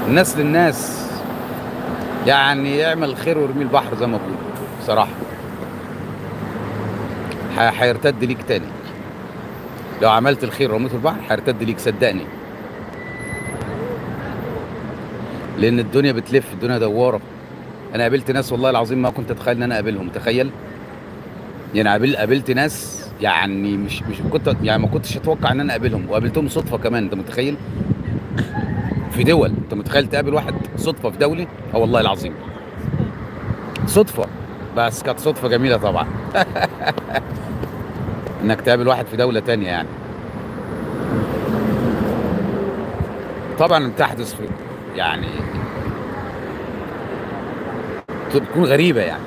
الناس للناس يعني اعمل الخير وارميه البحر زي ما بقول بصراحه ح- هيرتد ليك تاني لو عملت الخير ورميته البحر هيرتد ليك صدقني لان الدنيا بتلف الدنيا دواره انا قابلت ناس والله العظيم ما كنت اتخيل ان انا اقابلهم تخيل يعني قابل قابلت ناس يعني مش مش كنت يعني ما كنتش اتوقع ان انا اقابلهم وقابلتهم صدفه كمان انت متخيل في دول انت متخيل تقابل واحد صدفه في دوله اه والله العظيم صدفه بس كانت صدفه جميله طبعا انك تقابل واحد في دوله تانية يعني طبعا بتحدث في يعني تكون غريبه يعني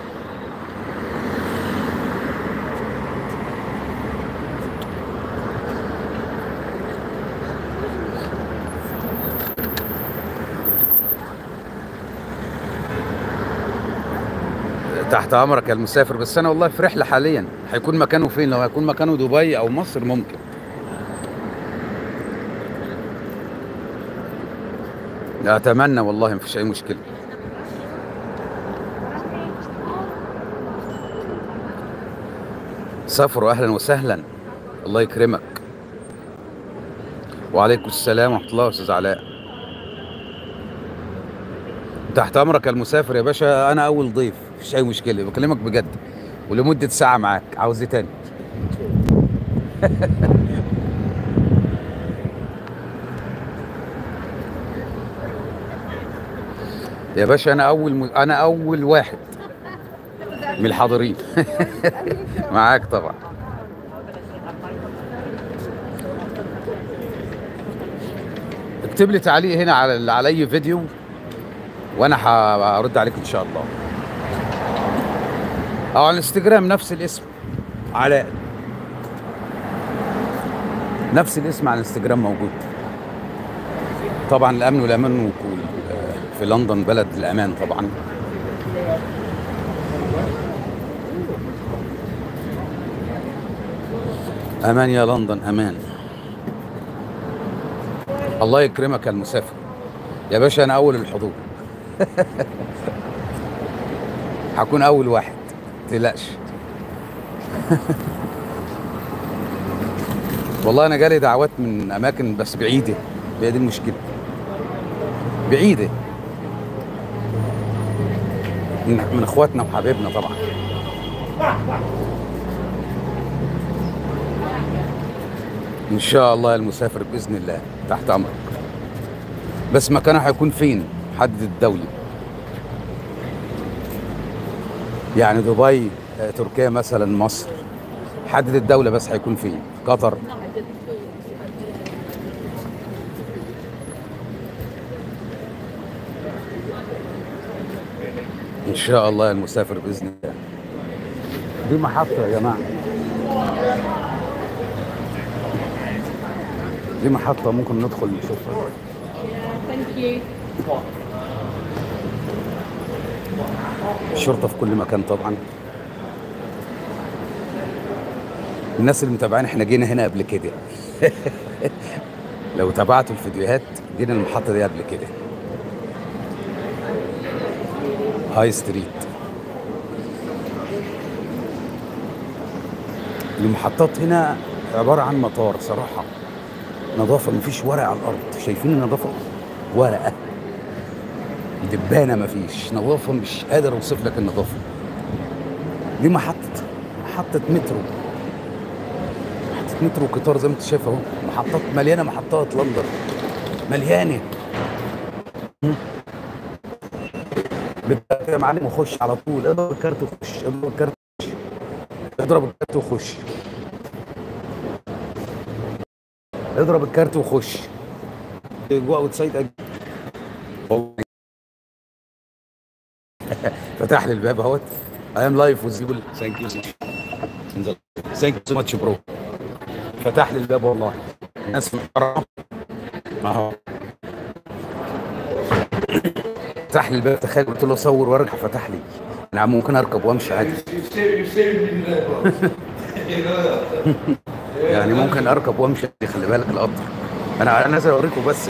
تحت امرك يا المسافر بس انا والله في رحله حاليا هيكون مكانه فين لو هيكون مكانه دبي او مصر ممكن اتمنى والله مفيش اي مشكله سافروا اهلا وسهلا الله يكرمك وعليكم السلام ورحمه الله استاذ علاء تحت امرك يا المسافر يا باشا انا اول ضيف مفيش اي مشكله بكلمك بجد ولمده ساعه معاك عاوز ايه تاني يا باشا انا اول م... انا اول واحد من الحاضرين معاك طبعا اكتب لي تعليق هنا على على اي فيديو وانا هرد عليك ان شاء الله او على الانستجرام نفس الاسم علاء نفس الاسم على الانستجرام موجود طبعا الامن والامان وكل في لندن بلد الامان طبعا امان يا لندن امان الله يكرمك يا المسافر يا باشا انا اول الحضور هكون اول واحد تقلقش والله انا جالي دعوات من اماكن بس بعيده هي دي المشكله بعيده من من اخواتنا وحبايبنا طبعا ان شاء الله يا المسافر باذن الله تحت امرك بس مكانه هيكون فين حدد الدولي يعني دبي آه، تركيا مثلا مصر حدد الدولة بس هيكون فين قطر ان شاء الله يا المسافر باذن الله دي محطة يا جماعة دي محطة ممكن ندخل نشوفها Thank you. الشرطة في كل مكان طبعا الناس اللي متابعين احنا جينا هنا قبل كده لو تابعتوا الفيديوهات جينا المحطة دي قبل كده هاي ستريت المحطات هنا عبارة عن مطار صراحة نظافة مفيش ورق على الأرض شايفين النظافة ورقة دبانة مفيش نظافة مش قادر أوصف لك النظافة دي محطة محطة مترو محطة مترو قطار زي ما أنت شايف أهو محطات مليانة محطات لندن مليانة مم. بتبقى يا معلم وخش على طول اضرب الكارت وخش اضرب الكارت وخش اضرب الكارت وخش اضرب الكارت وخش جو اوت سايد والله فتح لي الباب اهوت اي ام لايف ويز بيبل ثانك يو ثانك يو سو ماتش برو فتح لي الباب والله ناس محترمه اهو فتح لي الباب تخيل قلت له صور وارجع فتح لي انا ممكن اركب وامشي عادي You saved, you saved me today, bro. you know that. يعني ممكن اركب وامشي خلي بالك القطر انا انا نازل اوريكم بس